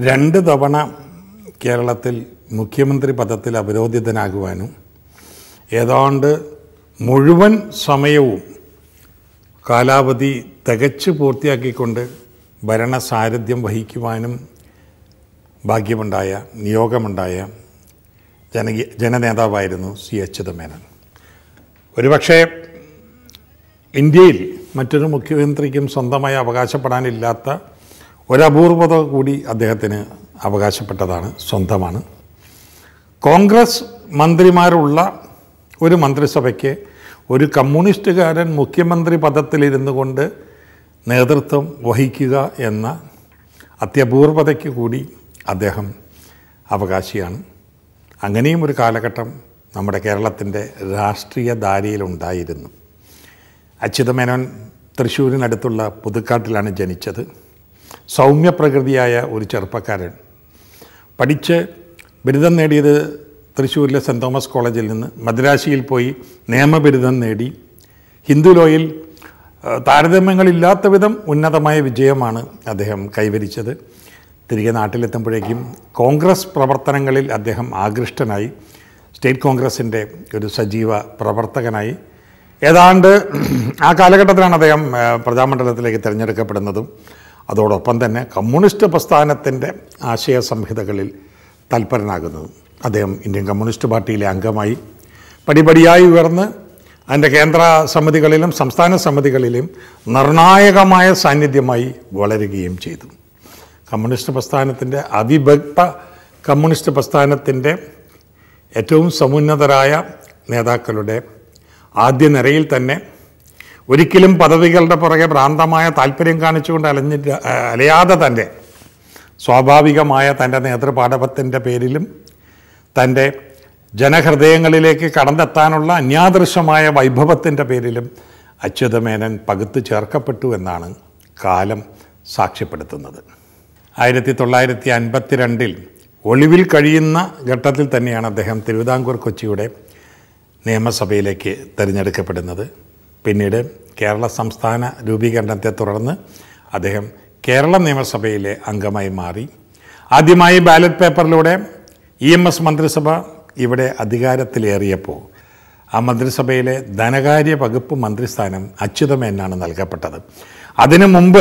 രണ്ട് തവണ കേരളത്തിൽ മുഖ്യമന്ത്രി പദത്തിൽ അവരോധിതനാകുവാനും ഏതാണ്ട് മുഴുവൻ സമയവും കാലാവധി തികച്ചു പൂർത്തിയാക്കിക്കൊണ്ട് ഭരണസാരഥ്യം വഹിക്കുവാനും ഭാഗ്യമുണ്ടായ നിയോഗമുണ്ടായ ജനകീയ ജനനേതാവായിരുന്നു സി അച്യുതമേനോൻ ഒരുപക്ഷേ ഇന്ത്യയിൽ മറ്റൊരു മുഖ്യമന്ത്രിക്കും സ്വന്തമായി അവകാശപ്പെടാനില്ലാത്ത ഒരപൂർവത കൂടി അദ്ദേഹത്തിന് അവകാശപ്പെട്ടതാണ് സ്വന്തമാണ് കോൺഗ്രസ് മന്ത്രിമാരുള്ള ഒരു മന്ത്രിസഭയ്ക്ക് ഒരു കമ്മ്യൂണിസ്റ്റുകാരൻ മുഖ്യമന്ത്രി പദത്തിലിരുന്നു കൊണ്ട് നേതൃത്വം വഹിക്കുക എന്ന അത്യപൂർവതയ്ക്ക് കൂടി അദ്ദേഹം അവകാശിയാണ് അങ്ങനെയും ഒരു കാലഘട്ടം നമ്മുടെ കേരളത്തിൻ്റെ രാഷ്ട്രീയ ധാരയിലുണ്ടായിരുന്നു അച്യുതമേനോൻ തൃശ്ശൂരിനടുത്തുള്ള പുതുക്കാട്ടിലാണ് ജനിച്ചത് സൗമ്യപ്രകൃതിയായ ഒരു ചെറുപ്പക്കാരൻ പഠിച്ച് ബിരുദം നേടിയത് തൃശ്ശൂരിലെ സെൻറ് തോമസ് കോളേജിൽ നിന്ന് മദ്രാശിയിൽ പോയി നിയമബിരുദം നേടി ഹിന്ദു ലോയിൽ ആ, താരതമ്യങ്ങളില്ലാത്ത വിധം ഉന്നതമായ വിജയമാണ് അദ്ദേഹം കൈവരിച്ചത് തിരികെ നാട്ടിലെത്തുമ്പോഴേക്കും കോൺഗ്രസ് പ്രവർത്തനങ്ങളിൽ അദ്ദേഹം ആകൃഷ്ടനായി സ്റ്റേറ്റ് കോൺഗ്രസിൻ്റെ ഒരു സജീവ പ്രവർത്തകനായി ഏതാണ്ട് ആ കാലഘട്ടത്തിലാണ് അദ്ദേഹം ആ, പ്രജാമണ്ഡലത്തിലേക്ക് തിരഞ്ഞെടുക്കപ്പെടുന്നതും അതോടൊപ്പം തന്നെ കമ്മ്യൂണിസ്റ്റ് പ്രസ്ഥാനത്തിൻ്റെ ആശയ സംഹിതകളിൽ തൽപരനാകുന്നതും അദ്ദേഹം ഇന്ത്യൻ കമ്മ്യൂണിസ്റ്റ് പാർട്ടിയിലെ അംഗമായി പടിപടിയായി ഉയർന്ന് അതിൻ്റെ കേന്ദ്ര സമിതികളിലും സംസ്ഥാന സമിതികളിലും നിർണായകമായ സാന്നിധ്യമായി വളരുകയും ചെയ്തു കമ്മ്യൂണിസ്റ്റ് പ്രസ്ഥാനത്തിൻ്റെ അവിഭക്ത കമ്മ്യൂണിസ്റ്റ് പ്രസ്ഥാനത്തിൻ്റെ ഏറ്റവും സമുന്നതരായ നേതാക്കളുടെ ആദ്യ നിരയിൽ തന്നെ ഒരിക്കലും പദവികളുടെ പുറകെ ഭ്രാന്തമായ താല്പര്യം കാണിച്ചുകൊണ്ട് അലഞ്ഞിട്ട് അലയാതെ തന്നെ സ്വാഭാവികമായ തൻ്റെ നേതൃപാടവത്തിൻ്റെ പേരിലും തൻ്റെ ജനഹൃദയങ്ങളിലേക്ക് കടന്നെത്താനുള്ള അന്യാദൃശമായ വൈഭവത്തിൻ്റെ പേരിലും അച്യുതമേനൻ പകുത്തു ചേർക്കപ്പെട്ടു എന്നാണ് കാലം സാക്ഷ്യപ്പെടുത്തുന്നത് ആയിരത്തി തൊള്ളായിരത്തി അൻപത്തിരണ്ടിൽ ഒളിവിൽ കഴിയുന്ന ഘട്ടത്തിൽ തന്നെയാണ് അദ്ദേഹം തിരുവിതാംകൂർ കൊച്ചിയുടെ നിയമസഭയിലേക്ക് തിരഞ്ഞെടുക്കപ്പെടുന്നത് പിന്നീട് കേരള സംസ്ഥാന രൂപീകരണത്തെ തുടർന്ന് അദ്ദേഹം കേരള നിയമസഭയിലെ അംഗമായി മാറി ആദ്യമായി ബാലറ്റ് പേപ്പറിലൂടെ ഇ എം എസ് മന്ത്രിസഭ ഇവിടെ അധികാരത്തിലേറിയപ്പോൾ ആ മന്ത്രിസഭയിലെ ധനകാര്യ വകുപ്പ് മന്ത്രിസ്ഥാനം അച്യുതമേനാണ് നൽകപ്പെട്ടത് അതിനു മുമ്പ്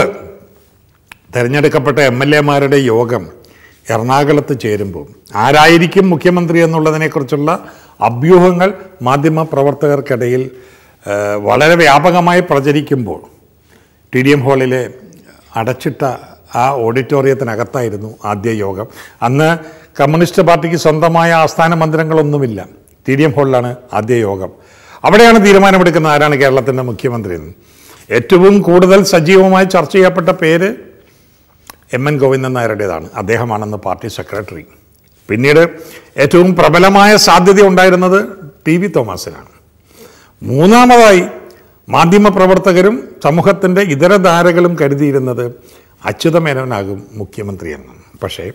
തിരഞ്ഞെടുക്കപ്പെട്ട എം എൽ എമാരുടെ യോഗം എറണാകുളത്ത് ചേരുമ്പോൾ ആരായിരിക്കും മുഖ്യമന്ത്രി എന്നുള്ളതിനെക്കുറിച്ചുള്ള അഭ്യൂഹങ്ങൾ മാധ്യമ പ്രവർത്തകർക്കിടയിൽ ഏഹ്, വളരെ വ്യാപകമായി പ്രചരിക്കുമ്പോൾ ടി ഡി എം ഹാളിലെ അടച്ചിട്ട ആ ഓഡിറ്റോറിയത്തിനകത്തായിരുന്നു ആദ്യ യോഗം അന്ന് കമ്മ്യൂണിസ്റ്റ് പാർട്ടിക്ക് സ്വന്തമായ ആസ്ഥാന മന്ദിരങ്ങളൊന്നുമില്ല ടി ഡി എം ഹാളിലാണ് ആദ്യ യോഗം അവിടെയാണ് തീരുമാനമെടുക്കുന്നത് ആരാണ് കേരളത്തിൻ്റെ മുഖ്യമന്ത്രി എന്ന് ഏറ്റവും കൂടുതൽ സജീവമായി ചർച്ച ചെയ്യപ്പെട്ട പേര് എം എൻ ഗോവിന്ദൻ നായരുടേതാണ് അദ്ദേഹമാണെന്ന് പാർട്ടി സെക്രട്ടറി പിന്നീട് ഏറ്റവും പ്രബലമായ സാധ്യത ഉണ്ടായിരുന്നത് ടി വി തോമസിനാണ് മൂന്നാമതായി മാധ്യമപ്രവർത്തകരും സമൂഹത്തിൻ്റെ ഇതര ധാരകളും കരുതിയിരുന്നത് അച്യുതമേനോനാകും മുഖ്യമന്ത്രി എന്നാണ് പക്ഷേ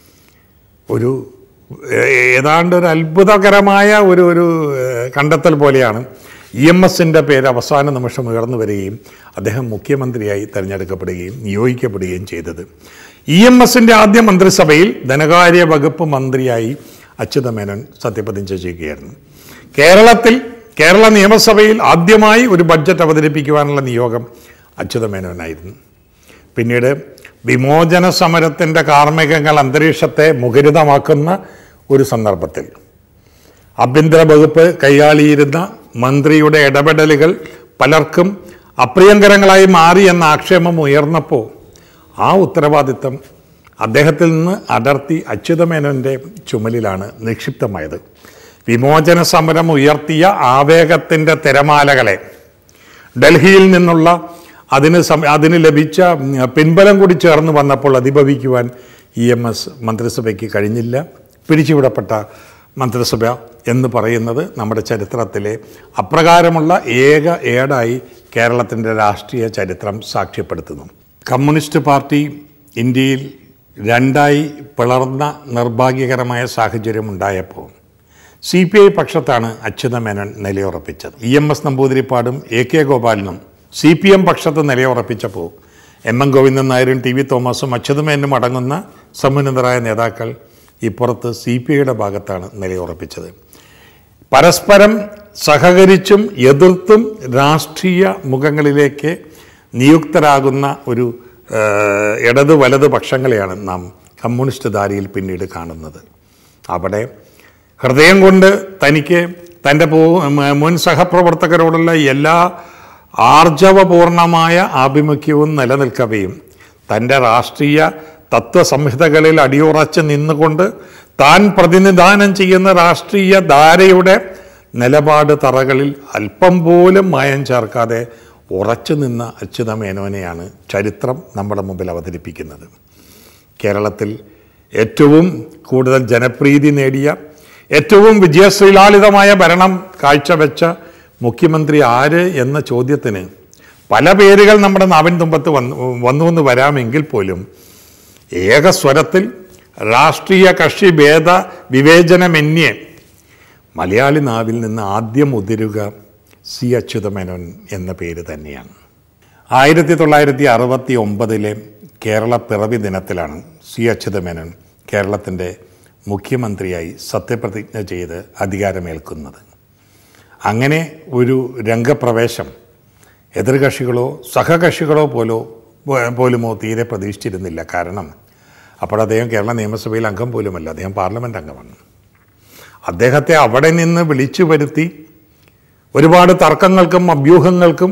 ഒരു ഏ- ഏതാണ്ട് ഒരു അത്ഭുതകരമായ ഒരു ഒരു ഏഹ്, കണ്ടെത്തൽ പോലെയാണ് ഇ എം എസിൻ്റെ പേര് അവസാന നിമിഷം ഉയർന്നു വരികയും അദ്ദേഹം മുഖ്യമന്ത്രിയായി തിരഞ്ഞെടുക്കപ്പെടുകയും നിയോഗിക്കപ്പെടുകയും ചെയ്തത് ഇ എം എസിൻ്റെ ആദ്യ മന്ത്രിസഭയിൽ ധനകാര്യ വകുപ്പ് മന്ത്രിയായി അച്യുതമേനോൻ സത്യപ്രതിജ്ഞ ചെയ്യുകയായിരുന്നു കേരളത്തിൽ കേരള നിയമസഭയിൽ ആദ്യമായി ഒരു ബഡ്ജറ്റ് അവതരിപ്പിക്കുവാനുള്ള നിയോഗം അച്യുതമേനോനായിരുന്നു പിന്നീട് വിമോചന സമരത്തിൻ്റെ കാർമ്മികങ്ങൾ അന്തരീക്ഷത്തെ മുഖരിതമാക്കുന്ന ഒരു സന്ദർഭത്തിൽ ആഭ്യന്തര വകുപ്പ് കൈയാളിയിരുന്ന മന്ത്രിയുടെ ഇടപെടലുകൾ പലർക്കും അപ്രിയങ്കരങ്ങളായി മാറി എന്ന ആക്ഷേപം ഉയർന്നപ്പോൾ ആ ഉത്തരവാദിത്തം അദ്ദേഹത്തിൽ നിന്ന് അടർത്തി അച്യുതമേനോൻ്റെ ചുമലിലാണ് നിക്ഷിപ്തമായത് വിമോചന സമരം ഉയർത്തിയ ആവേഗത്തിൻ്റെ തിരമാലകളെ ഡൽഹിയിൽ നിന്നുള്ള അതിന് സം- അതിന് ലഭിച്ച ഉം, പിൻബലം കൂടി ചേർന്ന് വന്നപ്പോൾ അതിഭവിക്കുവാൻ ഇ എം എസ് മന്ത്രിസഭയ്ക്ക് കഴിഞ്ഞില്ല പിരിച്ചുവിടപ്പെട്ട മന്ത്രിസഭ എന്ന് പറയുന്നത് നമ്മുടെ ചരിത്രത്തിലെ അപ്രകാരമുള്ള ഏക ഏടായി കേരളത്തിൻ്റെ രാഷ്ട്രീയ ചരിത്രം സാക്ഷ്യപ്പെടുത്തുന്നു കമ്മ്യൂണിസ്റ്റ് പാർട്ടി ഇന്ത്യയിൽ രണ്ടായി പിളർന്ന നിർഭാഗ്യകരമായ സാഹചര്യം ഉണ്ടായപ്പോൾ സി പി ഐ പക്ഷത്താണ് അച്യുതമേനോൻ നിലയുറപ്പിച്ചത് ഇ എം എസ് നമ്പൂതിരിപ്പാടും എ കെ ഗോപാലനും സി പി എം പക്ഷത്ത് നിലയുറപ്പിച്ചപ്പോൾ എം എം ഗോവിന്ദൻ നായരും ടി വി തോമസും അച്യുതമേനും അടങ്ങുന്ന സമുന്നതരായ നേതാക്കൾ ഇപ്പുറത്ത് സി പി ഐയുടെ ഭാഗത്താണ് നിലയുറപ്പിച്ചത് പരസ്പരം സഹകരിച്ചും എതിർത്തും രാഷ്ട്രീയ മുഖങ്ങളിലേക്ക് നിയുക്തരാകുന്ന ഒരു ഏഹ്, ഇടത് വലത് പക്ഷങ്ങളെയാണ് നാം കമ്മ്യൂണിസ്റ്റ് ധാരയിൽ പിന്നീട് കാണുന്നത് അവിടെ ഹൃദയം കൊണ്ട് തനിക്ക് തൻ്റെ പോ- മ- മുൻ സഹപ്രവർത്തകരോടുള്ള എല്ലാ ആർജവപൂർണമായ ആഭിമുഖ്യവും നിലനിൽക്കവെയും തൻ്റെ രാഷ്ട്രീയ തത്വസംഹിതകളിൽ അടിയുറച്ച് നിന്നുകൊണ്ട് താൻ പ്രതിനിധാനം ചെയ്യുന്ന രാഷ്ട്രീയ ധാരയുടെ നിലപാട് തറകളിൽ അല്പം പോലും മായം ചേർക്കാതെ ഉറച്ചു നിന്ന അച്യുത മേനോനെയാണ് ചരിത്രം നമ്മുടെ മുമ്പിൽ അവതരിപ്പിക്കുന്നത് കേരളത്തിൽ ഏറ്റവും കൂടുതൽ ജനപ്രീതി നേടിയ ഏറ്റവും വിജയശ്രീലാളിതമായ ഭരണം കാഴ്ചവെച്ച മുഖ്യമന്ത്രി ആര് എന്ന ചോദ്യത്തിന് പല പേരുകൾ നമ്മുടെ നാവിൻ തുമ്പത്ത് വന്നു വന്നു എന്ന് വരാമെങ്കിൽ പോലും ഏകസ്വരത്തിൽ രാഷ്ട്രീയ കക്ഷി ഭേദ വിവേചനമെന്യേ മലയാളി നാവിൽ നിന്ന് ആദ്യം ഉതിരുക സി അച്യുതമേനോൻ എന്ന പേര് തന്നെയാണ് ആയിരത്തി തൊള്ളായിരത്തി അറുപത്തി ഒമ്പതിലെ കേരള പിറവി ദിനത്തിലാണ് സി അച്യുതമേനോൻ കേരളത്തിൻ്റെ മുഖ്യമന്ത്രിയായി സത്യപ്രതിജ്ഞ ചെയ്ത് അധികാരമേൽക്കുന്നത് അങ്ങനെ ഒരു രംഗപ്രവേശം എതിർകക്ഷികളോ സഹകക്ഷികളോ പോലോ പോലുമോ തീരെ പ്രതീക്ഷിച്ചിരുന്നില്ല കാരണം അപ്പോൾ അദ്ദേഹം കേരള നിയമസഭയിൽ അംഗം പോലുമല്ല അദ്ദേഹം പാർലമെൻറ്റ് അംഗമാണ് അദ്ദേഹത്തെ അവിടെ നിന്ന് വിളിച്ചു വരുത്തി ഒരുപാട് തർക്കങ്ങൾക്കും അഭ്യൂഹങ്ങൾക്കും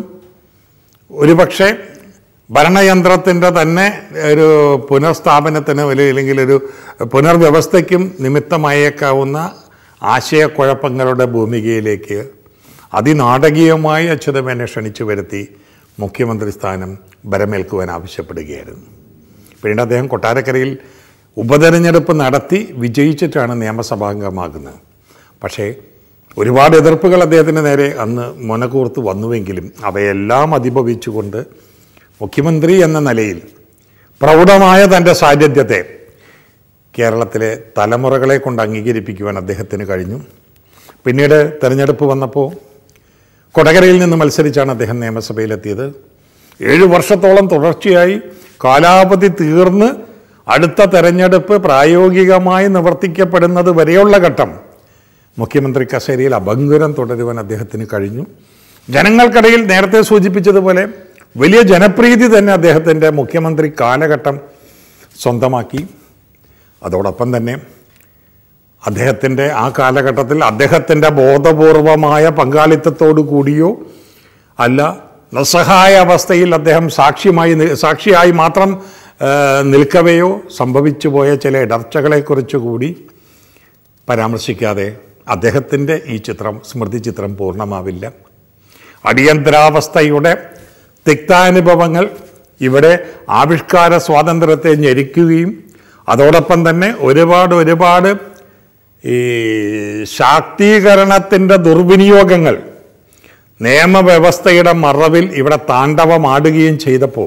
ഒരുപക്ഷെ ഭരണയന്ത്രത്തിൻ്റെ തന്നെ ഒരു പുനഃസ്ഥാപനത്തിന് അല്ലെങ്കിൽ ഒരു പുനർവ്യവസ്ഥയ്ക്കും നിമിത്തമായേക്കാവുന്ന ആശയക്കുഴപ്പങ്ങളുടെ ഭൂമികയിലേക്ക് അതിനാടകീയമായി അച്യുതമേനെ ക്ഷണിച്ചു വരുത്തി മുഖ്യമന്ത്രി സ്ഥാനം ബരമേൽക്കുവാൻ ആവശ്യപ്പെടുകയായിരുന്നു പിന്നീട് അദ്ദേഹം കൊട്ടാരക്കരയിൽ ഉപതെരഞ്ഞെടുപ്പ് നടത്തി വിജയിച്ചിട്ടാണ് നിയമസഭാംഗമാകുന്നത് പക്ഷേ ഒരുപാട് എതിർപ്പുകൾ അദ്ദേഹത്തിന് നേരെ അന്ന് മുനകൂർത്ത് വന്നുവെങ്കിലും അവയെല്ലാം അതിഭവിച്ചുകൊണ്ട് മുഖ്യമന്ത്രി എന്ന നിലയിൽ പ്രൗഢമായ തൻ്റെ സാന്നിധ്യത്തെ കേരളത്തിലെ തലമുറകളെ കൊണ്ട് അംഗീകരിപ്പിക്കുവാൻ അദ്ദേഹത്തിന് കഴിഞ്ഞു പിന്നീട് തെരഞ്ഞെടുപ്പ് വന്നപ്പോൾ കൊടകരയിൽ നിന്ന് മത്സരിച്ചാണ് അദ്ദേഹം നിയമസഭയിലെത്തിയത് ഏഴ് വർഷത്തോളം തുടർച്ചയായി കാലാവധി തീർന്ന് അടുത്ത തെരഞ്ഞെടുപ്പ് പ്രായോഗികമായി നിവർത്തിക്കപ്പെടുന്നത് വരെയുള്ള ഘട്ടം മുഖ്യമന്ത്രി കസേരയിൽ അഭംഗുരം തുടരുവാൻ അദ്ദേഹത്തിന് കഴിഞ്ഞു ജനങ്ങൾക്കിടയിൽ നേരത്തെ സൂചിപ്പിച്ചതുപോലെ വലിയ ജനപ്രീതി തന്നെ അദ്ദേഹത്തിൻ്റെ മുഖ്യമന്ത്രി കാലഘട്ടം സ്വന്തമാക്കി അതോടൊപ്പം തന്നെ അദ്ദേഹത്തിൻ്റെ ആ കാലഘട്ടത്തിൽ അദ്ദേഹത്തിൻ്റെ ബോധപൂർവമായ പങ്കാളിത്തത്തോടു കൂടിയോ അല്ല നിസ്സഹായ അവസ്ഥയിൽ അദ്ദേഹം സാക്ഷ്യമായി നി- സാക്ഷിയായി മാത്രം ആ, നിൽക്കവെയോ സംഭവിച്ചു പോയ ചില ഇടർച്ചകളെക്കുറിച്ച് കൂടി പരാമർശിക്കാതെ അദ്ദേഹത്തിൻ്റെ ഈ ചിത്രം സ്മൃതി ചിത്രം പൂർണ്ണമാവില്ല അടിയന്തരാവസ്ഥയുടെ തിക്താനുഭവങ്ങൾ ഇവിടെ ആവിഷ്കാര സ്വാതന്ത്ര്യത്തെ ഞെരിക്കുകയും അതോടൊപ്പം തന്നെ ഒരുപാട് ഒരുപാട് ഈ ശാക്തീകരണത്തിൻ്റെ ദുർവിനിയോഗങ്ങൾ നിയമവ്യവസ്ഥയുടെ മറവിൽ ഇവിടെ താണ്ഡവമാടുകയും ചെയ്തപ്പോൾ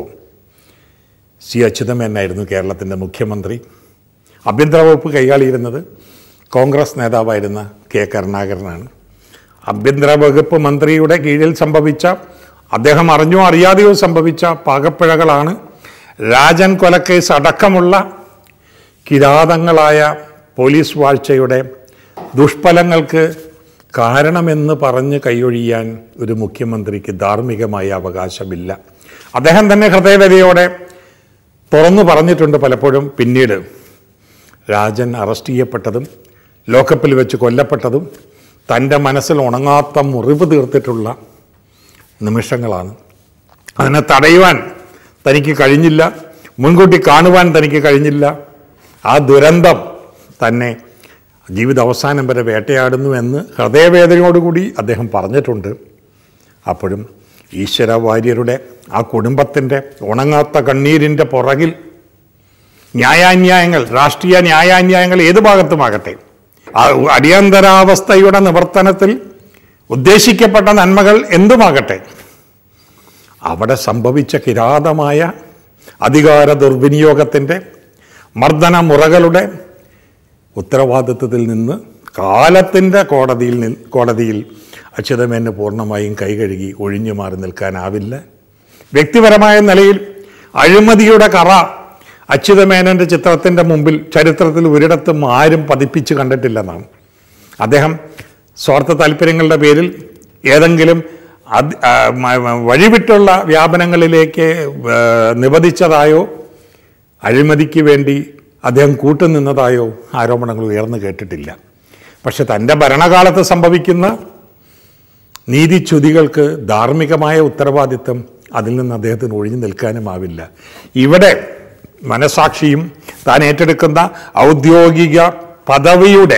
സി അച്യുതമേനായിരുന്നു കേരളത്തിൻ്റെ മുഖ്യമന്ത്രി ആഭ്യന്തര വകുപ്പ് കൈകാളിയിരുന്നത് കോൺഗ്രസ് നേതാവായിരുന്ന കെ കരുണാകരനാണ് ആഭ്യന്തര വകുപ്പ് മന്ത്രിയുടെ കീഴിൽ സംഭവിച്ച അദ്ദേഹം അറിഞ്ഞോ അറിയാതെയോ സംഭവിച്ച പാകപ്പിഴകളാണ് രാജൻ കൊലക്കേസ് അടക്കമുള്ള കിരാതങ്ങളായ പോലീസ് വാഴ്ചയുടെ ദുഷ്ഫലങ്ങൾക്ക് കാരണമെന്ന് പറഞ്ഞ് കൈയൊഴിയാൻ ഒരു മുഖ്യമന്ത്രിക്ക് ധാർമ്മികമായ അവകാശമില്ല അദ്ദേഹം തന്നെ ഹൃദയവരയോടെ തുറന്നു പറഞ്ഞിട്ടുണ്ട് പലപ്പോഴും പിന്നീട് രാജൻ അറസ്റ്റ് ചെയ്യപ്പെട്ടതും ലോക്കപ്പിൽ വെച്ച് കൊല്ലപ്പെട്ടതും തൻ്റെ മനസ്സിൽ ഉണങ്ങാത്ത മുറിവ് തീർത്തിട്ടുള്ള നിമിഷങ്ങളാണ് അതിനെ തടയുവാൻ തനിക്ക് കഴിഞ്ഞില്ല മുൻകൂട്ടി കാണുവാൻ തനിക്ക് കഴിഞ്ഞില്ല ആ ദുരന്തം തന്നെ ജീവിത അവസാനം വരെ വേട്ടയാടുന്നു എന്ന് ഹൃദയവേദനയോടുകൂടി അദ്ദേഹം പറഞ്ഞിട്ടുണ്ട് അപ്പോഴും ഈശ്വര വാര്യരുടെ ആ കുടുംബത്തിൻ്റെ ഉണങ്ങാത്ത കണ്ണീരിൻ്റെ പുറകിൽ ന്യായാന്യായങ്ങൾ രാഷ്ട്രീയ ന്യായാന്യായങ്ങൾ ഏത് ഭാഗത്തുമാകട്ടെ ആ അടിയന്തരാവസ്ഥയുടെ നിവർത്തനത്തിൽ ഉദ്ദേശിക്കപ്പെട്ട നന്മകൾ എന്തുമാകട്ടെ അവിടെ സംഭവിച്ച കിരാതമായ അധികാര ദുർവിനിയോഗത്തിൻ്റെ മർദ്ദന മുറകളുടെ ഉത്തരവാദിത്വത്തിൽ നിന്ന് കാലത്തിൻ്റെ കോടതിയിൽ നിന്ന് കോടതിയിൽ അച്യുതമേന് പൂർണ്ണമായും കൈകഴുകി ഒഴിഞ്ഞു മാറി നിൽക്കാനാവില്ല വ്യക്തിപരമായ നിലയിൽ അഴിമതിയുടെ കറ അച്യുതമേനന്റെ ചിത്രത്തിൻ്റെ മുമ്പിൽ ചരിത്രത്തിൽ ഒരിടത്തും ആരും പതിപ്പിച്ച് കണ്ടിട്ടില്ലെന്നാണ് അദ്ദേഹം സ്വാർത്ഥ താല്പര്യങ്ങളുടെ പേരിൽ ഏതെങ്കിലും അത് ആ, മ- മ- വഴിവിട്ടുള്ള വ്യാപനങ്ങളിലേക്ക് ആ, നിവദിച്ചതായോ അഴിമതിക്ക് വേണ്ടി അദ്ദേഹം കൂട്ടുനിന്നതായോ ആരോപണങ്ങൾ ഉയർന്നു കേട്ടിട്ടില്ല പക്ഷെ തൻ്റെ ഭരണകാലത്ത് സംഭവിക്കുന്ന നീതിച്യുതികൾക്ക് ധാർമ്മികമായ ഉത്തരവാദിത്വം അതിൽ നിന്ന് അദ്ദേഹത്തിന് ഒഴിഞ്ഞു നിൽക്കാനുമാവില്ല ഇവിടെ മനസാക്ഷിയും താൻ ഏറ്റെടുക്കുന്ന ഔദ്യോഗിക പദവിയുടെ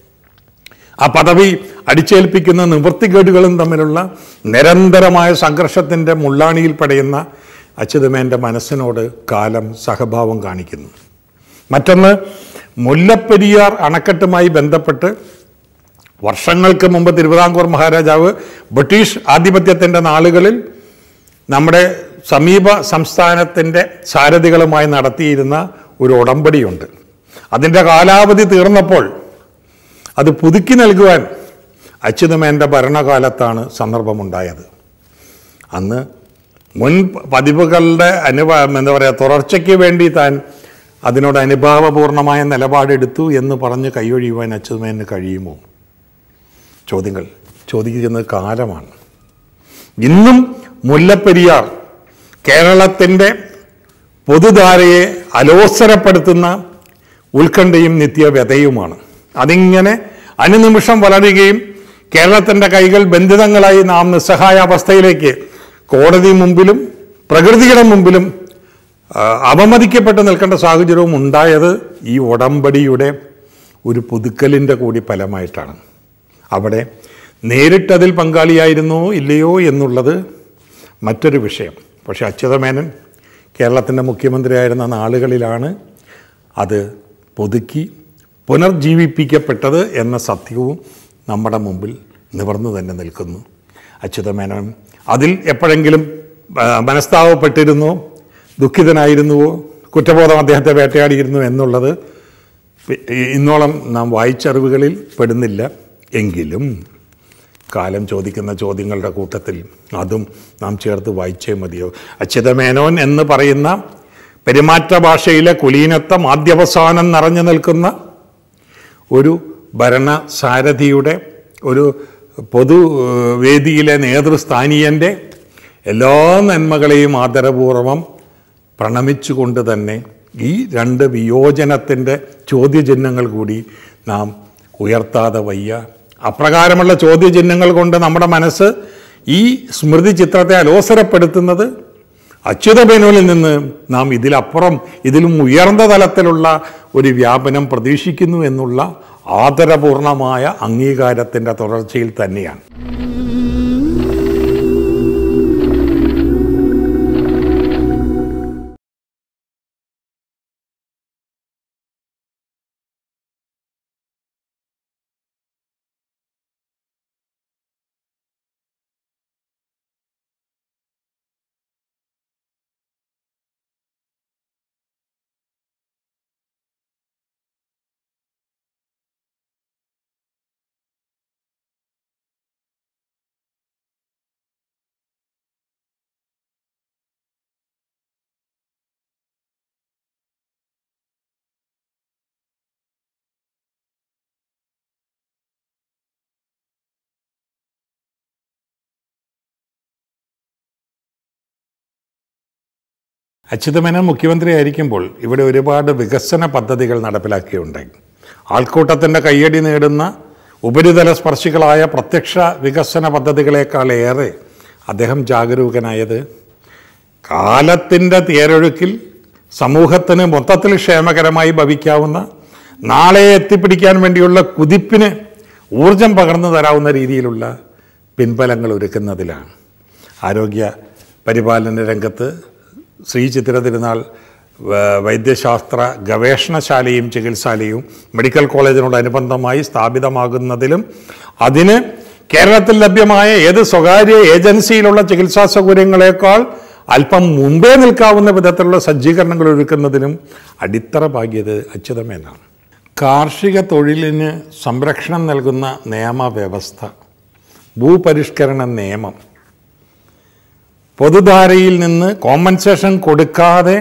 ആ പദവി അടിച്ചേൽപ്പിക്കുന്ന നിവൃത്തികേടുകളും തമ്മിലുള്ള നിരന്തരമായ സംഘർഷത്തിൻ്റെ മുള്ളാണിയിൽ പടയുന്ന അച്യുതമേൻ്റെ മനസ്സിനോട് കാലം സഹഭാവം കാണിക്കുന്നു മറ്റൊന്ന് മുല്ലപ്പെരിയാർ അണക്കെട്ടുമായി ബന്ധപ്പെട്ട് വർഷങ്ങൾക്ക് മുമ്പ് തിരുവിതാംകൂർ മഹാരാജാവ് ബ്രിട്ടീഷ് ആധിപത്യത്തിൻ്റെ നാളുകളിൽ നമ്മുടെ സമീപ സംസ്ഥാനത്തിൻ്റെ സാരഥികളുമായി നടത്തിയിരുന്ന ഒരു ഉടമ്പടിയുണ്ട് അതിൻ്റെ കാലാവധി തീർന്നപ്പോൾ അത് പുതുക്കി നൽകുവാൻ അച്യുതമേൻ്റെ ഭരണകാലത്താണ് സന്ദർഭമുണ്ടായത് അന്ന് മുൻ പതിവുകളുടെ അനുഭവ എന്താ പറയുക തുടർച്ചയ്ക്ക് വേണ്ടി താൻ അതിനോട് അനുഭാവപൂർണമായ നിലപാടെടുത്തു എന്ന് പറഞ്ഞ് കൈയൊഴിയുവാൻ അച്യുതമേന് കഴിയുമോ ചോദ്യങ്ങൾ ചോദിക്കുന്നത് കാലമാണ് ഇന്നും മുല്ലപ്പെരിയാർ കേരളത്തിൻ്റെ പൊതുധാരയെ അലോസരപ്പെടുത്തുന്ന ഉത്കണ്ഠയും നിത്യവ്യതയുമാണ് അതിങ്ങനെ അനുനിമിഷം വളരുകയും കേരളത്തിൻ്റെ കൈകൾ ബന്ധിതങ്ങളായി നാം നിസ്സഹായ അവസ്ഥയിലേക്ക് കോടതി മുമ്പിലും പ്രകൃതിയുടെ മുമ്പിലും ആ, അപമതിക്കപ്പെട്ട് നിൽക്കേണ്ട സാഹചര്യവും ഉണ്ടായത് ഈ ഉടമ്പടിയുടെ ഒരു പുതുക്കലിൻ്റെ കൂടി ഫലമായിട്ടാണ് അവിടെ നേരിട്ടതിൽ പങ്കാളിയായിരുന്നോ ഇല്ലയോ എന്നുള്ളത് മറ്റൊരു വിഷയം പക്ഷേ അച്യുതമേനൻ കേരളത്തിൻ്റെ മുഖ്യമന്ത്രിയായിരുന്ന നാളുകളിലാണ് അത് പുതുക്കി പുനർജീവിപ്പിക്കപ്പെട്ടത് എന്ന സത്യവും നമ്മുടെ മുമ്പിൽ നിവർന്നു തന്നെ നിൽക്കുന്നു അച്യുതമേനോൻ അതിൽ എപ്പോഴെങ്കിലും ആ, മനസ്താവപ്പെട്ടിരുന്നോ ദുഃഖിതനായിരുന്നുവോ കുറ്റബോധം അദ്ദേഹത്തെ വേട്ടയാടിയിരുന്നു എന്നുള്ളത് ഇ- ഇന്നോളം നാം വായിച്ചറിവുകളിൽ പെടുന്നില്ല എങ്കിലും കാലം ചോദിക്കുന്ന ചോദ്യങ്ങളുടെ കൂട്ടത്തിൽ അതും നാം ചേർത്ത് വായിച്ചേ മതിയോ അച്യുതമേനോൻ എന്ന് പറയുന്ന പെരുമാറ്റ ഭാഷയിലെ കുലീനത്വം ആദ്യവസാനം നിറഞ്ഞു നിൽക്കുന്ന ഒരു ഭരണസാരഥിയുടെ ഒരു പൊതു ഏഹ്, വേദിയിലെ നേതൃസ്ഥാനീയൻ്റെ എല്ലാ നന്മകളെയും ആദരപൂർവം പ്രണമിച്ചുകൊണ്ട് തന്നെ ഈ രണ്ട് വിയോജനത്തിൻ്റെ ചോദ്യചിഹ്നങ്ങൾ കൂടി നാം ഉയർത്താതെ വയ്യ അപ്രകാരമുള്ള ചോദ്യചിഹ്നങ്ങൾ കൊണ്ട് നമ്മുടെ മനസ്സ് ഈ സ്മൃതി ചിത്രത്തെ അലോസരപ്പെടുത്തുന്നത് അച്യുതബേനോലിൽ നിന്ന് നാം ഇതിലപ്പുറം ഇതിലും ഉയർന്ന തലത്തിലുള്ള ഒരു വ്യാപനം പ്രതീക്ഷിക്കുന്നു എന്നുള്ള ആദരപൂർണമായ അംഗീകാരത്തിൻ്റെ തുടർച്ചയിൽ തന്നെയാണ് അച്യുതമേനോൻ മുഖ്യമന്ത്രിയായിരിക്കുമ്പോൾ ഇവിടെ ഒരുപാട് വികസന പദ്ധതികൾ നടപ്പിലാക്കിയുണ്ടായി ആൾക്കൂട്ടത്തിൻ്റെ കയ്യടി നേടുന്ന ഉപരിതല സ്പർശികളായ പ്രത്യക്ഷ വികസന പദ്ധതികളെക്കാളേറെ അദ്ദേഹം ജാഗരൂകനായത് കാലത്തിൻ്റെ തേരൊഴുക്കിൽ സമൂഹത്തിന് മൊത്തത്തിൽ ക്ഷേമകരമായി ഭവിക്കാവുന്ന നാളെ എത്തിപ്പിടിക്കാൻ വേണ്ടിയുള്ള കുതിപ്പിന് ഊർജം പകർന്നു തരാവുന്ന രീതിയിലുള്ള പിൻബലങ്ങൾ ഒരുക്കുന്നതിലാണ് ആരോഗ്യ പരിപാലന രംഗത്ത് ശ്രീ ചിത്തിര തിരുനാൾ വ- വൈദ്യശാസ്ത്ര ഗവേഷണശാലയും ചികിത്സാലയവും മെഡിക്കൽ കോളേജിനോടനുബന്ധമായി സ്ഥാപിതമാകുന്നതിലും അതിന് കേരളത്തിൽ ലഭ്യമായ ഏത് സ്വകാര്യ ഏജൻസിയിലുള്ള ചികിത്സാ സൗകര്യങ്ങളെക്കാൾ അല്പം മുമ്പേ നിൽക്കാവുന്ന വിധത്തിലുള്ള സജ്ജീകരണങ്ങൾ ഒരുക്കുന്നതിനും അടിത്തറ പാകിയത് അച്യുതമേനാണ് കാർഷിക തൊഴിലിന് സംരക്ഷണം നൽകുന്ന നിയമവ്യവസ്ഥ ഭൂപരിഷ്കരണ നിയമം പൊതുധാരയിൽ നിന്ന് കോമ്പൻസേഷൻ കൊടുക്കാതെ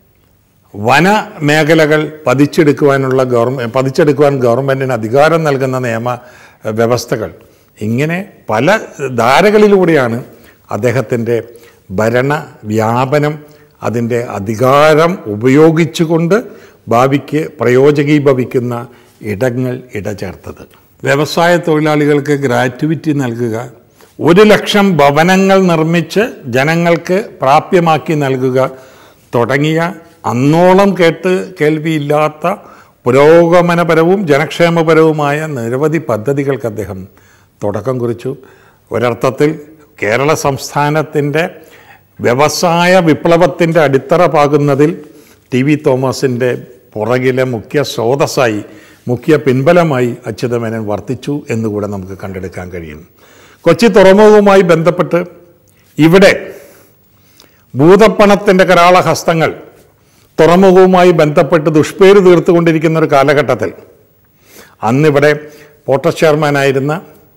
വന മേഖലകൾ പതിച്ചെടുക്കുവാനുള്ള ഗവൺമെൻറ് പതിച്ചെടുക്കുവാൻ ഗവൺമെൻറ്റിന് അധികാരം നൽകുന്ന നിയമ എഹ്, വ്യവസ്ഥകൾ ഇങ്ങനെ പല ധാരകളിലൂടെയാണ് അദ്ദേഹത്തിൻ്റെ ഭരണ വ്യാപനം അതിൻ്റെ അധികാരം ഉപയോഗിച്ചുകൊണ്ട് ഭാവിക്ക് പ്രയോജകീഭവിക്കുന്ന ഇടങ്ങൾ ഇടചേർത്തത് വ്യവസായ തൊഴിലാളികൾക്ക് ഗ്രാറ്റുവിറ്റി നൽകുക ഒരു ലക്ഷം ഭവനങ്ങൾ നിർമ്മിച്ച് ജനങ്ങൾക്ക് പ്രാപ്യമാക്കി നൽകുക തുടങ്ങിയ അന്നോളം കേട്ട് കേൾവിയില്ലാത്ത പുരോഗമനപരവും ജനക്ഷേമപരവുമായ നിരവധി പദ്ധതികൾക്ക് അദ്ദേഹം തുടക്കം കുറിച്ചു ഒരർത്ഥത്തിൽ കേരള സംസ്ഥാനത്തിൻ്റെ വ്യവസായ വിപ്ലവത്തിൻ്റെ അടിത്തറ പാകുന്നതിൽ ടി വി തോമസിൻ്റെ പുറകിലെ മുഖ്യ സ്രോതസ്സായി മുഖ്യ പിൻബലമായി അച്യുതമേനൻ വർത്തിച്ചു എന്നുകൂടെ നമുക്ക് കണ്ടെടുക്കാൻ കഴിയും കൊച്ചി തുറമുഖവുമായി ബന്ധപ്പെട്ട് ഇവിടെ ഭൂതപ്പണത്തിൻ്റെ കരാളഹസ്തങ്ങൾ തുറമുഖവുമായി ബന്ധപ്പെട്ട് ദുഷ്പേര് തീർത്തുകൊണ്ടിരിക്കുന്ന ഒരു കാലഘട്ടത്തിൽ അന്നിവിടെ പോർട്ട് ചെയർമാനായിരുന്ന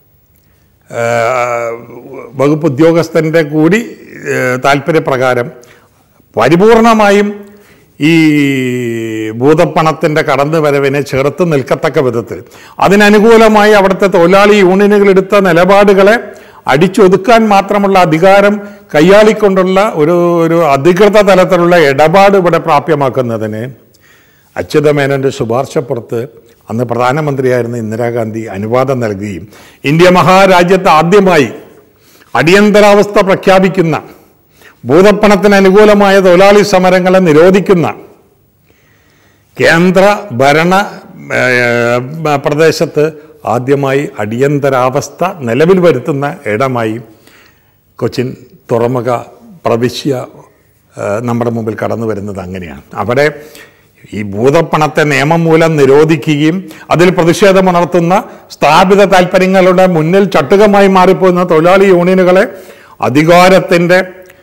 ആ, വകുപ്പ് ഉദ്യോഗസ്ഥൻ്റെ കൂടി ആ, താല്പര്യപ്രകാരം പരിപൂർണമായും ഈ ഭൂതപ്പണത്തിൻ്റെ കടന്നുവരവിനെ ചെറുത്ത് നിൽക്കത്തക്ക വിധത്തിൽ അതിനനുകൂലമായി അവിടുത്തെ തൊഴിലാളി യൂണിയനുകൾ എടുത്ത നിലപാടുകളെ അടിച്ചൊതുക്കാൻ മാത്രമുള്ള അധികാരം കൈയാളിക്കൊണ്ടുള്ള ഒരു ഒരു അധികൃത തലത്തിലുള്ള ഇടപാട് ഇവിടെ പ്രാപ്യമാക്കുന്നതിന് അച്യുതമേനോൻ്റെ ശുപാർശപ്പുറത്ത് അന്ന് പ്രധാനമന്ത്രിയായിരുന്ന ഇന്ദിരാഗാന്ധി അനുവാദം നൽകുകയും ഇന്ത്യ മഹാരാജ്യത്ത് ആദ്യമായി അടിയന്തരാവസ്ഥ പ്രഖ്യാപിക്കുന്ന ഭൂതപ്പണത്തിന് അനുകൂലമായ തൊഴിലാളി സമരങ്ങളെ നിരോധിക്കുന്ന കേന്ദ്ര ഭരണ ഏർ, പ്രദേശത്ത് ആദ്യമായി അടിയന്തരാവസ്ഥ നിലവിൽ വരുത്തുന്ന ഇടമായി കൊച്ചിൻ തുറമുഖ പ്രവിശ്യ ഏർ, നമ്മുടെ മുമ്പിൽ കടന്നു വരുന്നത് അങ്ങനെയാണ് അവിടെ ഈ ഭൂതപ്പണത്തെ നിയമം മൂലം നിരോധിക്കുകയും അതിൽ പ്രതിഷേധമുണർത്തുന്ന സ്ഥാപിത താല്പര്യങ്ങളുടെ മുന്നിൽ ചട്ടുകമായി മാറിപ്പോകുന്ന തൊഴിലാളി യൂണിയനുകളെ അധികാരത്തിൻ്റെ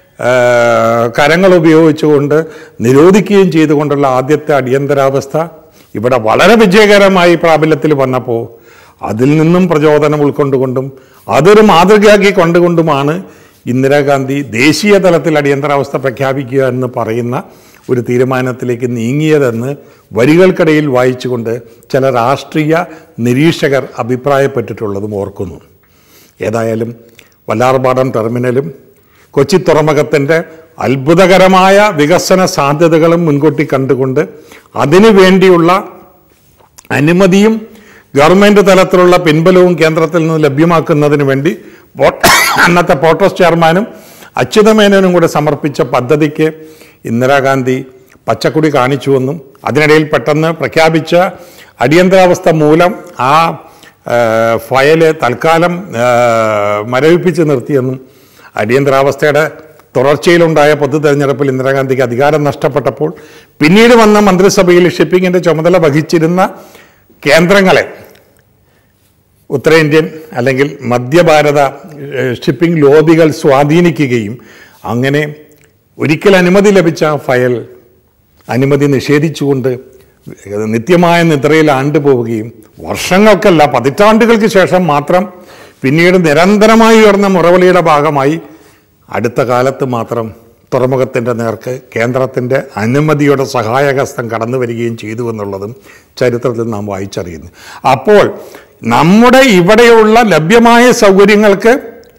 കരങ്ങൾ ഉപയോഗിച്ചുകൊണ്ട് നിരോധിക്കുകയും ചെയ്തുകൊണ്ടുള്ള ആദ്യത്തെ അടിയന്തരാവസ്ഥ ഇവിടെ വളരെ വിജയകരമായി പ്രാബല്യത്തിൽ വന്നപ്പോൾ അതിൽ നിന്നും പ്രചോദനം ഉൾക്കൊണ്ടുകൊണ്ടും അതൊരു മാതൃകയാക്കി കൊണ്ടുകൊണ്ടുമാണ് ഇന്ദിരാഗാന്ധി ദേശീയ തലത്തിൽ അടിയന്തരാവസ്ഥ പ്രഖ്യാപിക്കുക എന്ന് പറയുന്ന ഒരു തീരുമാനത്തിലേക്ക് നീങ്ങിയതെന്ന് വരികൾക്കിടയിൽ വായിച്ചുകൊണ്ട് ചില രാഷ്ട്രീയ നിരീക്ഷകർ അഭിപ്രായപ്പെട്ടിട്ടുള്ളതും ഓർക്കുന്നു ഏതായാലും വല്ലാർപാടം ടെർമിനലും കൊച്ചി തുറമുഖത്തിൻ്റെ അത്ഭുതകരമായ വികസന സാധ്യതകളും മുൻകൂട്ടി കണ്ടുകൊണ്ട് അതിനു വേണ്ടിയുള്ള അനുമതിയും ഗവൺമെൻറ് തലത്തിലുള്ള പിൻബലവും കേന്ദ്രത്തിൽ നിന്ന് ലഭ്യമാക്കുന്നതിന് വേണ്ടി പോർട്ട് അന്നത്തെ പോർട്ടസ് ചെയർമാനും അച്യുതമേനോനും കൂടെ സമർപ്പിച്ച പദ്ധതിക്ക് ഇന്ദിരാഗാന്ധി പച്ചക്കൊടി കാണിച്ചുവെന്നും അതിനിടയിൽ പെട്ടെന്ന് പ്രഖ്യാപിച്ച അടിയന്തരാവസ്ഥ മൂലം ആ ആ, ഫയല് തൽക്കാലം ആ, മരവിപ്പിച്ച് നിർത്തിയെന്നും അടിയന്തരാവസ്ഥയുടെ തുടർച്ചയിലുണ്ടായ പൊതു തെരഞ്ഞെടുപ്പിൽ ഇന്ദിരാഗാന്ധിക്ക് അധികാരം നഷ്ടപ്പെട്ടപ്പോൾ പിന്നീട് വന്ന മന്ത്രിസഭയിൽ ഷിപ്പിങ്ങിൻ്റെ ചുമതല വഹിച്ചിരുന്ന കേന്ദ്രങ്ങളെ ഉത്തരേന്ത്യൻ അല്ലെങ്കിൽ മധ്യഭാരത ഏഹ്, ഷിപ്പിംഗ് ലോബികൾ സ്വാധീനിക്കുകയും അങ്ങനെ ഒരിക്കൽ അനുമതി ലഭിച്ച ആ ഫയൽ അനുമതി നിഷേധിച്ചുകൊണ്ട് നിത്യമായ നിദ്രയിൽ ആണ്ടുപോവുകയും വർഷങ്ങൾക്കല്ല പതിറ്റാണ്ടുകൾക്ക് ശേഷം മാത്രം പിന്നീട് നിരന്തരമായി ഉയർന്ന മുറവിളിയുടെ ഭാഗമായി അടുത്ത കാലത്ത് മാത്രം തുറമുഖത്തിൻ്റെ നേർക്ക് കേന്ദ്രത്തിൻ്റെ അനുമതിയുടെ സഹായഹസ്തം കടന്നു വരികയും ചെയ്തു എന്നുള്ളതും ചരിത്രത്തിൽ നാം വായിച്ചറിയുന്നു അപ്പോൾ നമ്മുടെ ഇവിടെയുള്ള ലഭ്യമായ സൗകര്യങ്ങൾക്ക്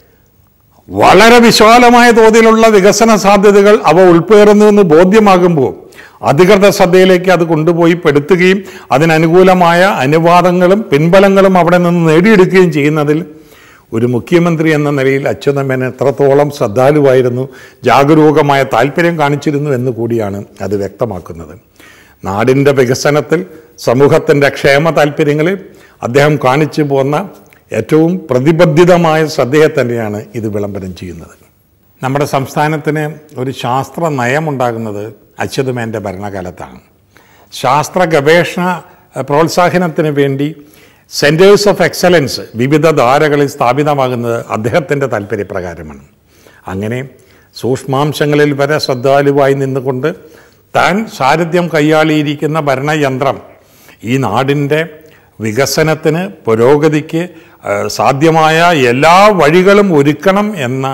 വളരെ വിശാലമായ തോതിലുള്ള വികസന സാധ്യതകൾ അവ ഉൾപ്പേറുന്നുവെന്ന് ബോധ്യമാകുമ്പോൾ അധികൃത ശ്രദ്ധയിലേക്ക് അത് കൊണ്ടുപോയി പെടുത്തുകയും അതിനനുകൂലമായ അനുവാദങ്ങളും പിൻബലങ്ങളും അവിടെ നിന്ന് നേടിയെടുക്കുകയും ചെയ്യുന്നതിൽ ഒരു മുഖ്യമന്ത്രി എന്ന നിലയിൽ അച്യുതമേനൻ എത്രത്തോളം ശ്രദ്ധാലുവായിരുന്നു ജാഗരൂകമായ താല്പര്യം കാണിച്ചിരുന്നു എന്ന് കൂടിയാണ് അത് വ്യക്തമാക്കുന്നത് നാടിൻ്റെ വികസനത്തിൽ സമൂഹത്തിൻ്റെ ക്ഷേമ താല്പര്യങ്ങളിൽ അദ്ദേഹം കാണിച്ചു പോന്ന ഏറ്റവും പ്രതിബദ്ധിതമായ ശ്രദ്ധയെ തന്നെയാണ് ഇത് വിളംബരം ചെയ്യുന്നത് നമ്മുടെ സംസ്ഥാനത്തിന് ഒരു ശാസ്ത്ര നയമുണ്ടാകുന്നത് അച്യുതമേൻ്റെ ഭരണകാലത്താണ് ശാസ്ത്ര ഗവേഷണ അഹ്, പ്രോത്സാഹനത്തിന് വേണ്ടി സെൻറ്റേഴ്സ് ഓഫ് എക്സലൻസ് വിവിധ ധാരകളിൽ സ്ഥാപിതമാകുന്നത് അദ്ദേഹത്തിൻ്റെ താല്പര്യപ്രകാരമാണ് അങ്ങനെ സൂക്ഷ്മാംശങ്ങളിൽ വരെ ശ്രദ്ധാലുവായി നിന്നുകൊണ്ട് താൻ സാരഥ്യം കൈയാളിയിരിക്കുന്ന ഭരണയന്ത്രം ഈ നാടിൻ്റെ വികസനത്തിന് പുരോഗതിക്ക് ആ, സാധ്യമായ എല്ലാ വഴികളും ഒരുക്കണം എന്ന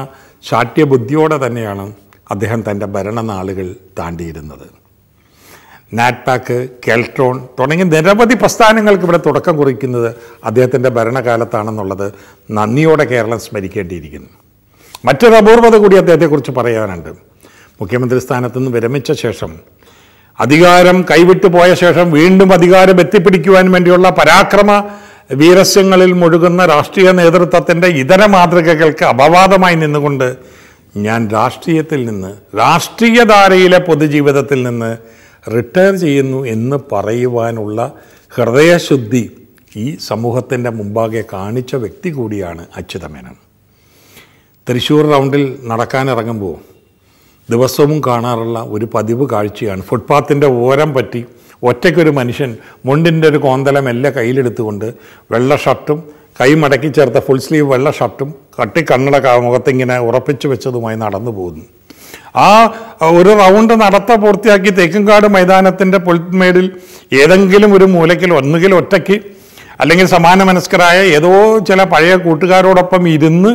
ശാഠ്യബുദ്ധിയോടെ തന്നെയാണ് അദ്ദേഹം തൻ്റെ ഭരണനാളുകൾ താണ്ടിയിരുന്നത് നാറ്റ്പാക്ക് കെൽട്രോൺ തുടങ്ങിയ നിരവധി പ്രസ്ഥാനങ്ങൾക്ക് ഇവിടെ തുടക്കം കുറിക്കുന്നത് അദ്ദേഹത്തിൻ്റെ ഭരണകാലത്താണെന്നുള്ളത് നന്ദിയോടെ കേരളം സ്മരിക്കേണ്ടിയിരിക്കുന്നു മറ്റൊരു അപൂർവത കൂടി അദ്ദേഹത്തെക്കുറിച്ച് പറയാനുണ്ട് മുഖ്യമന്ത്രി സ്ഥാനത്ത് നിന്ന് വിരമിച്ച ശേഷം അധികാരം കൈവിട്ടു പോയ ശേഷം വീണ്ടും അധികാരം എത്തിപ്പിടിക്കുവാൻ വേണ്ടിയുള്ള പരാക്രമ വീരസ്യങ്ങളിൽ മുഴുകുന്ന രാഷ്ട്രീയ നേതൃത്വത്തിൻ്റെ ഇതര മാതൃകകൾക്ക് അപവാദമായി നിന്നുകൊണ്ട് ഞാൻ രാഷ്ട്രീയത്തിൽ നിന്ന് രാഷ്ട്രീയധാരയിലെ പൊതുജീവിതത്തിൽ നിന്ന് റിട്ടയർ ചെയ്യുന്നു എന്ന് പറയുവാനുള്ള ഹൃദയശുദ്ധി ഈ സമൂഹത്തിൻ്റെ മുമ്പാകെ കാണിച്ച വ്യക്തി കൂടിയാണ് അച്യുതമേനൻ തൃശ്ശൂർ റൗണ്ടിൽ നടക്കാനിറങ്ങുമ്പോൾ ദിവസവും കാണാറുള്ള ഒരു പതിവ് കാഴ്ചയാണ് ഫുട്പാത്തിൻ്റെ ഓരം പറ്റി ഒറ്റയ്ക്കൊരു മനുഷ്യൻ മുണ്ടിൻ്റെ ഒരു കോന്തലം എല്ലാം കയ്യിലെടുത്തുകൊണ്ട് വെള്ള ഷർട്ടും കൈ മടക്കി ചേർത്ത ഫുൾ സ്ലീവ് വെള്ള ഷർട്ടും കട്ടി കണ്ണട ക- മുഖത്തിങ്ങനെ ഉറപ്പിച്ചു വെച്ചതുമായി നടന്നു പോകുന്നു ആ ഒരു റൗണ്ട് നടത്ത പൂർത്തിയാക്കി തേക്കുംകാട് മൈതാനത്തിൻ്റെ പുൽമേടിൽ ഏതെങ്കിലും ഒരു മൂലയ്ക്കിൽ ഒന്നുകിൽ ഒറ്റയ്ക്ക് അല്ലെങ്കിൽ സമാന മനസ്കരായ ഏതോ ചില പഴയ കൂട്ടുകാരോടൊപ്പം ഇരുന്ന്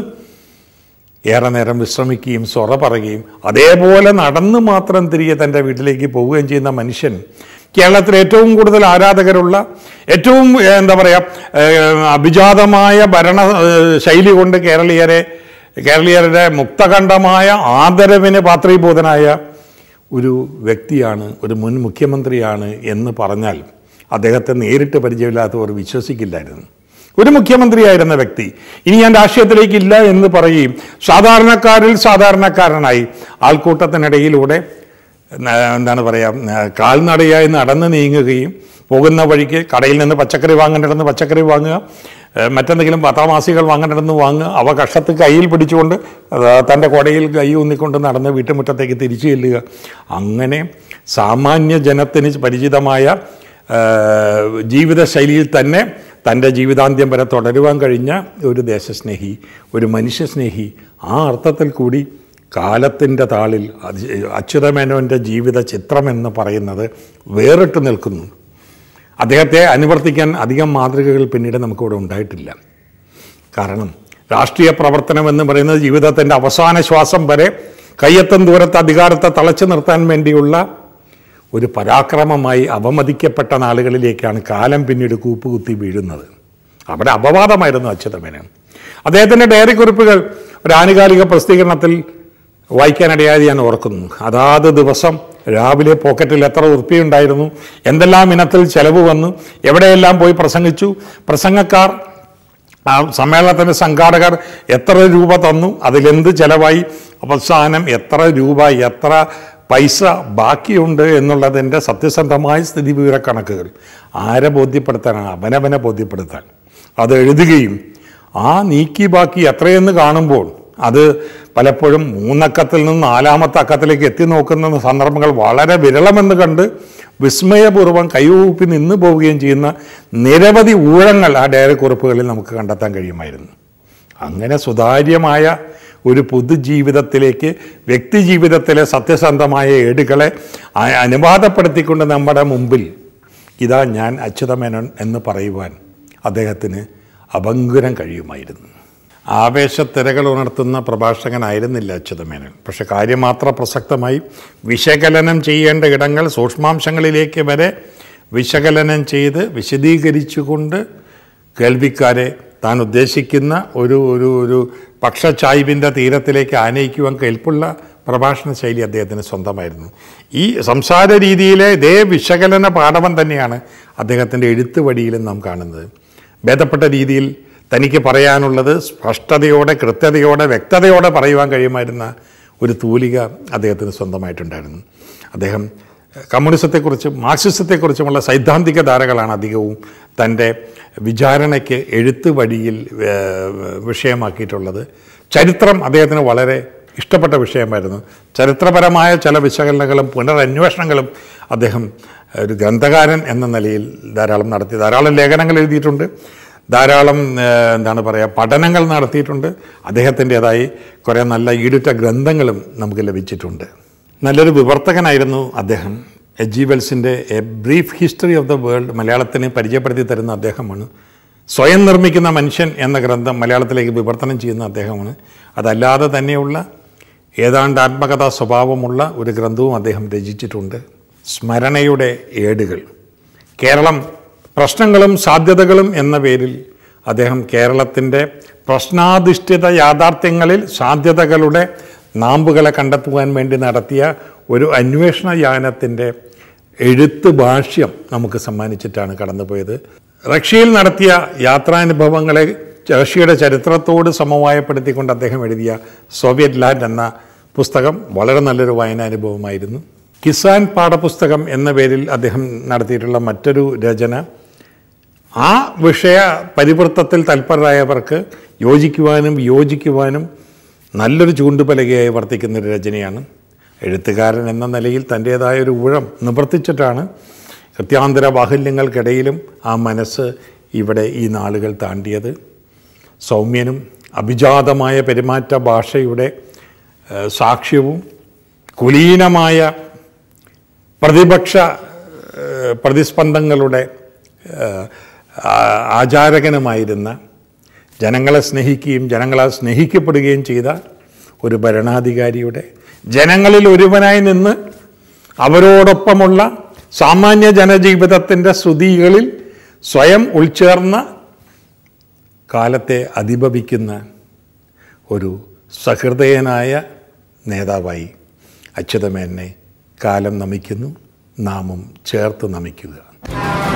ഏറെ നേരം വിശ്രമിക്കുകയും സൊറ പറയുകയും അതേപോലെ നടന്ന് മാത്രം തിരികെ തൻ്റെ വീട്ടിലേക്ക് പോവുകയും ചെയ്യുന്ന മനുഷ്യൻ കേരളത്തിൽ ഏറ്റവും കൂടുതൽ ആരാധകരുള്ള ഏറ്റവും ഏഹ്, എന്താ പറയുക ഏഹ്, അഭിജാതമായ ഭരണ ഏഹ്, ശൈലി കൊണ്ട് കേരളീയരെ കേരളീയരുടെ മുക്തകണ്ഠമായ ആദരവിന് പാത്രീഭൂതനായ ഒരു വ്യക്തിയാണ് ഒരു മുൻ മുഖ്യമന്ത്രിയാണ് എന്ന് പറഞ്ഞാൽ അദ്ദേഹത്തെ നേരിട്ട് പരിചയമില്ലാത്തവർ വിശ്വസിക്കില്ലായിരുന്നു ഒരു മുഖ്യമന്ത്രിയായിരുന്ന വ്യക്തി ഇനി ഞാൻ രാഷ്ട്രീയത്തിലേക്ക് ഇല്ല എന്ന് പറയുകയും സാധാരണക്കാരിൽ സാധാരണക്കാരനായി ആൾക്കൂട്ടത്തിനിടയിലൂടെ ന- എന്താണ് പറയുക കാൽനടയായി നടന്ന് നീങ്ങുകയും പോകുന്ന വഴിക്ക് കടയിൽ നിന്ന് പച്ചക്കറി വാങ്ങേണ്ടിടന്ന് പച്ചക്കറി വാങ്ങുക ഏഹ് മറ്റെന്തെങ്കിലും പത്താമാസികൾ വാങ്ങേണ്ടിടന്ന് വാങ്ങുക അവ കഷത്ത് കയ്യിൽ പിടിച്ചുകൊണ്ട് അത് തൻ്റെ കൊടയിൽ കൈ ഊന്നിക്കൊണ്ട് നടന്ന് വീട്ടുമുറ്റത്തേക്ക് തിരിച്ചു ചെല്ലുക അങ്ങനെ സാമാന്യ ജനത്തിന് പരിചിതമായ ഏഹ് ജീവിതശൈലിയിൽ തന്നെ തൻ്റെ ജീവിതാന്ത്യം വരെ തുടരുവാൻ കഴിഞ്ഞ ഒരു ദേശസ്നേഹി ഒരു മനുഷ്യസ്നേഹി ആ അർത്ഥത്തിൽ കൂടി കാലത്തിൻ്റെ താളിൽ അത് അച്യുതമേനോൻ്റെ ജീവിത ചിത്രമെന്ന് പറയുന്നത് വേറിട്ട് നിൽക്കുന്നു അദ്ദേഹത്തെ അനുവർത്തിക്കാൻ അധികം മാതൃകകൾ പിന്നീട് നമുക്കിവിടെ ഉണ്ടായിട്ടില്ല കാരണം രാഷ്ട്രീയ പ്രവർത്തനം എന്ന് പറയുന്നത് ജീവിതത്തിൻ്റെ അവസാന ശ്വാസം വരെ കയ്യെത്തും ദൂരത്ത് അധികാരത്തെ തളച്ചു നിർത്താൻ വേണ്ടിയുള്ള ഒരു പരാക്രമമായി അവമതിക്കപ്പെട്ട നാളുകളിലേക്കാണ് കാലം പിന്നീട് കൂപ്പുകുത്തി വീഴുന്നത് അവിടെ അപവാദമായിരുന്നു അച്യുതമേനൻ അദ്ദേഹത്തിൻ്റെ ഡയറി കുറിപ്പുകൾ ഒരു ആനുകാലിക പ്രസിദ്ധീകരണത്തിൽ വായിക്കാനിടയായത് ഞാൻ ഓർക്കുന്നു അതാത് ദിവസം രാവിലെ പോക്കറ്റിൽ എത്ര ഉറുപ്പിയുണ്ടായിരുന്നു എന്തെല്ലാം ഇനത്തിൽ ചെലവ് വന്നു എവിടെയെല്ലാം പോയി പ്രസംഗിച്ചു പ്രസംഗക്കാർ ആ സമ്മേളനത്തിൻ്റെ സംഘാടകർ എത്ര രൂപ തന്നു അതിലെന്ത് ചെലവായി അവസാനം എത്ര രൂപ എത്ര പൈസ ബാക്കിയുണ്ട് എന്നുള്ളതിൻ്റെ സത്യസന്ധമായ സ്ഥിതിവിവര കണക്കുകൾ ആരെ ബോധ്യപ്പെടുത്താനാണ് അവനവനെ ബോധ്യപ്പെടുത്താൻ അത് എഴുതുകയും ആ നീക്കി ബാക്കി എത്രയെന്ന് കാണുമ്പോൾ അത് പലപ്പോഴും മൂന്നക്കത്തിൽ നിന്ന് നാലാമത്തെ അക്കത്തിലേക്ക് എത്തി നോക്കുന്ന സന്ദർഭങ്ങൾ വളരെ വിരളമെന്ന് കണ്ട് വിസ്മയപൂർവ്വം കൈകൂപ്പി നിന്ന് പോവുകയും ചെയ്യുന്ന നിരവധി ഊഴങ്ങൾ ആ ഡയറി കുറിപ്പുകളിൽ നമുക്ക് കണ്ടെത്താൻ കഴിയുമായിരുന്നു അങ്ങനെ സുതാര്യമായ ഒരു പൊതുജീവിതത്തിലേക്ക് വ്യക്തി ജീവിതത്തിലെ സത്യസന്ധമായ ഏടുകളെ അ- അനുവാദപ്പെടുത്തിക്കൊണ്ട് നമ്മുടെ മുമ്പിൽ ഇതാ ഞാൻ അച്യുതമേനോൻ എന്ന് പറയുവാൻ അദ്ദേഹത്തിന് അഭങ്കുരം കഴിയുമായിരുന്നു ആവേശത്തിരകൾ ഉണർത്തുന്ന പ്രഭാഷകനായിരുന്നില്ല അച്യുതമേനോൻ പക്ഷെ കാര്യമാത്ര പ്രസക്തമായി വിശകലനം ചെയ്യേണ്ട ഇടങ്ങൾ സൂക്ഷ്മാംശങ്ങളിലേക്ക് വരെ വിശകലനം ചെയ്ത് വിശദീകരിച്ചുകൊണ്ട് കേൾവിക്കാരെ താൻ ഉദ്ദേശിക്കുന്ന ഒരു ഒരു ഒരു പക്ഷചായ്വിൻ്റെ തീരത്തിലേക്ക് ആനയിക്കുവാൻ കേൾപ്പുള്ള പ്രഭാഷണ ശൈലി അദ്ദേഹത്തിന് സ്വന്തമായിരുന്നു ഈ സംസാര രീതിയിലെ ഇതേ വിശകലന പാഠവം തന്നെയാണ് അദ്ദേഹത്തിൻ്റെ എഴുത്ത് വഴിയിലും നാം കാണുന്നത് ഭേദപ്പെട്ട രീതിയിൽ തനിക്ക് പറയാനുള്ളത് സ്പഷ്ടതയോടെ കൃത്യതയോടെ വ്യക്തതയോടെ പറയുവാൻ കഴിയുമായിരുന്ന ഒരു തൂലിക അദ്ദേഹത്തിന് സ്വന്തമായിട്ടുണ്ടായിരുന്നു അദ്ദേഹം കമ്മ്യൂണിസത്തെക്കുറിച്ചും മാർക്സിസത്തെക്കുറിച്ചുമുള്ള സൈദ്ധാന്തിക ധാരകളാണ് അധികവും തൻ്റെ വിചാരണയ്ക്ക് എഴുത്ത് വഴിയിൽ ഏഹ്, വിഷയമാക്കിയിട്ടുള്ളത് ചരിത്രം അദ്ദേഹത്തിന് വളരെ ഇഷ്ടപ്പെട്ട വിഷയമായിരുന്നു ചരിത്രപരമായ ചില വിശകലനങ്ങളും പുനരന്വേഷണങ്ങളും അദ്ദേഹം ഒരു ഗ്രന്ഥകാരൻ എന്ന നിലയിൽ ധാരാളം നടത്തി ധാരാളം ലേഖനങ്ങൾ എഴുതിയിട്ടുണ്ട് ധാരാളം ഏഹ്, എന്താണ് പറയുക പഠനങ്ങൾ നടത്തിയിട്ടുണ്ട് അദ്ദേഹത്തിൻ്റെതായി കുറേ നല്ല ഈടുറ്റ ഗ്രന്ഥങ്ങളും നമുക്ക് ലഭിച്ചിട്ടുണ്ട് നല്ലൊരു വിവർത്തകനായിരുന്നു അദ്ദേഹം എച്ച് ജി വെൽസിൻ്റെ a brief history of the world മലയാളത്തിന് പരിചയപ്പെടുത്തി തരുന്ന അദ്ദേഹമാണ് സ്വയം നിർമ്മിക്കുന്ന മനുഷ്യൻ എന്ന ഗ്രന്ഥം മലയാളത്തിലേക്ക് വിവർത്തനം ചെയ്യുന്ന അദ്ദേഹമാണ് അതല്ലാതെ തന്നെയുള്ള ഏതാണ്ട് ആത്മകഥാ സ്വഭാവമുള്ള ഒരു ഗ്രന്ഥവും അദ്ദേഹം രചിച്ചിട്ടുണ്ട് സ്മരണയുടെ ഏടുകൾ കേരളം പ്രശ്നങ്ങളും സാധ്യതകളും എന്ന പേരിൽ അദ്ദേഹം കേരളത്തിൻ്റെ പ്രശ്നാധിഷ്ഠിത യാഥാർത്ഥ്യങ്ങളിൽ സാധ്യതകളുടെ നാമ്പുകളെ കണ്ടെത്തുവാൻ വേണ്ടി നടത്തിയ ഒരു അന്വേഷണ യാനത്തിൻ്റെ എഴുത്ത് ഭാഷ്യം നമുക്ക് സമ്മാനിച്ചിട്ടാണ് കടന്നുപോയത് റഷ്യയിൽ നടത്തിയ യാത്രാനുഭവങ്ങളെ റഷ്യയുടെ ചരിത്രത്തോട് സമവായപ്പെടുത്തിക്കൊണ്ട് അദ്ദേഹം എഴുതിയ സോവിയറ്റ് ലാൻഡ് എന്ന പുസ്തകം വളരെ നല്ലൊരു വായനാനുഭവമായിരുന്നു കിസാൻ പാഠപുസ്തകം എന്ന പേരിൽ അദ്ദേഹം നടത്തിയിട്ടുള്ള മറ്റൊരു രചന ആ വിഷയ പരിവൃത്തത്തിൽ തൽപരരായവർക്ക് യോജിക്കുവാനും വിയോജിക്കുവാനും നല്ലൊരു ചൂണ്ടുപലകയായി വർത്തിക്കുന്ന ഒരു രചനയാണ് എഴുത്തുകാരൻ എന്ന നിലയിൽ തൻ്റേതായ ഒരു ഊഴം നിവർത്തിച്ചിട്ടാണ് കൃത്യാന്തര ബാഹുല്യങ്ങൾക്കിടയിലും ആ മനസ്സ് ഇവിടെ ഈ നാളുകൾ താണ്ടിയത് സൗമ്യനും അഭിജാതമായ പെരുമാറ്റ ഭാഷയുടെ ഏഹ്, സാക്ഷ്യവും കുലീനമായ പ്രതിപക്ഷ ഏഹ്, പ്രതിസ്പന്ദങ്ങളുടെ ഏഹ്, ആ- ആചാരകനുമായിരുന്ന ജനങ്ങളെ സ്നേഹിക്കുകയും ജനങ്ങളാൽ സ്നേഹിക്കപ്പെടുകയും ചെയ്ത ഒരു ഭരണാധികാരിയുടെ ജനങ്ങളിൽ ഒരുവനായി നിന്ന് അവരോടൊപ്പമുള്ള സാമാന്യ ജനജീവിതത്തിൻ്റെ സ്തുതികളിൽ സ്വയം ഉൾച്ചേർന്ന കാലത്തെ അതിഭവിക്കുന്ന ഒരു സഹൃദയനായ നേതാവായി അച്യുതമേനെ കാലം നമിക്കുന്നു നാമും ചേർത്ത് നമിക്കുക